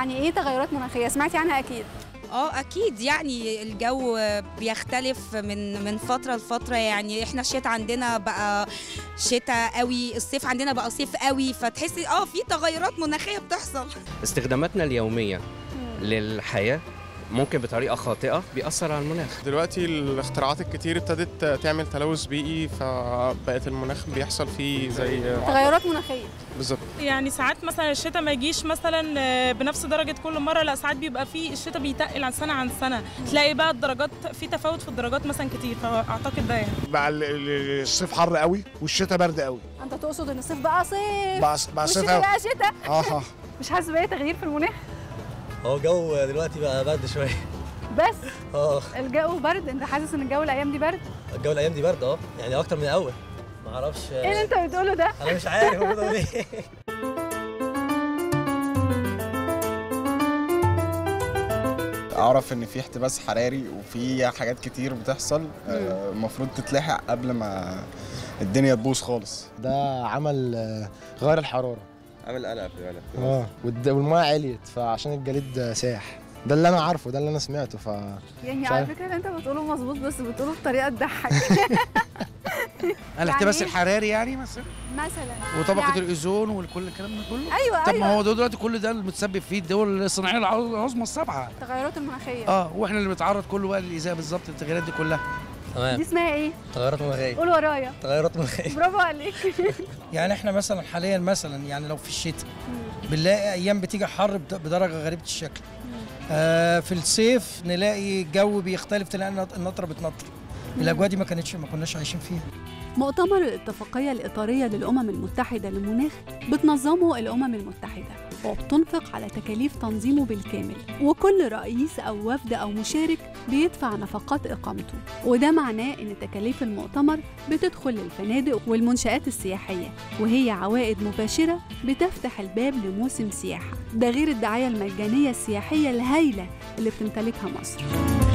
يعني ايه تغيرات مناخيه سمعتي عنها اكيد اه اكيد يعني الجو بيختلف من من فتره لفتره يعني احنا الشتاء عندنا بقى شتاء قوي الصيف عندنا بقى صيف قوي فتحسي اه في تغيرات مناخيه بتحصل استخداماتنا اليومية للحياة ممكن بطريقة خاطئة بيأثر على المناخ دلوقتي الاختراعات الكتير ابتدت تعمل تلوث بيئي فبقت المناخ بيحصل فيه زي تغيرات مناخيه بالظبط يعني ساعات مثلا الشتاء ما يجيش مثلا آه، بنفس درجة كل مرة لا ساعات بيبقى فيه الشتاء بيتقل عن سنة عن سنة تلاقي بقى الدرجات في تفاوت في الدرجات مثلا كتير فأعتقد ده يعني بقى ال- ال- الصيف حر قوي والشتاء برد قوي انت تقصد ان الصيف بقى صيف بقى بقى الصيف والشتاء قوي بقى شتاء اه اه مش حاسس باي تغيير في المناخ هو الجو دلوقتي بقى برد شويه بس اه الجو برد انت حاسس ان الجو الايام دي برد الجو الايام دي برد اه يعني اكتر من الاول ما اعرفش ايه اللي انت بتقوله ده انا مش عارف المفروض اقول ايه اعرف ان في احتباس حراري وفي حاجات كتير بتحصل آه، المفروض تتلحق قبل ما الدنيا تبوظ خالص ده عمل آه، غير الحراره عامل قلق في البلد اه والد- والميه عليت فعشان الجليد آه، ساح ده اللي انا عارفه ده اللي انا سمعته ف يعني مش على عارف. فكره اللي انت بتقوله مظبوط بس بتقوله بطريقه تضحك الاحتباس إيه؟ الحراري يعني مثلا مثلا وطبقه يعني- الاوزون وكل الكلام ده كله ايوه طب ما ايوه هو ده دلوقتي كل ده المتسبب فيه الدول الصناعيه العظ- العظمى السبعه التغيرات المناخيه اه واحنا اللي بنتعرض كله بقى للاذاء بالظبط التغييرات دي كلها دي تمام اسمها ايه تغيرات مناخيه قول ورايا تغيرات مناخيه برافو عليك يعني احنا مثلا حاليا مثلا يعني لو في الشتاء بنلاقي ايام بتيجي حر بد- بدرجه غريبه الشكل آه في الصيف نلاقي الجو بيختلف تلاقي النط- النطره بتنطر الاجواء دي ما كانتش ما كناش عايشين فيها مؤتمر الاتفاقية الإطارية للأمم المتحدة للمناخ بتنظمه الأمم المتحدة وبتنفق على تكاليف تنظيمه بالكامل وكل رئيس أو وفد أو مشارك بيدفع نفقات إقامته وده معناه إن تكاليف المؤتمر بتدخل للفنادق والمنشآت السياحية وهي عوائد مباشرة بتفتح الباب لموسم سياحة ده غير الدعاية المجانية السياحية الهائلة اللي بتمتلكها مصر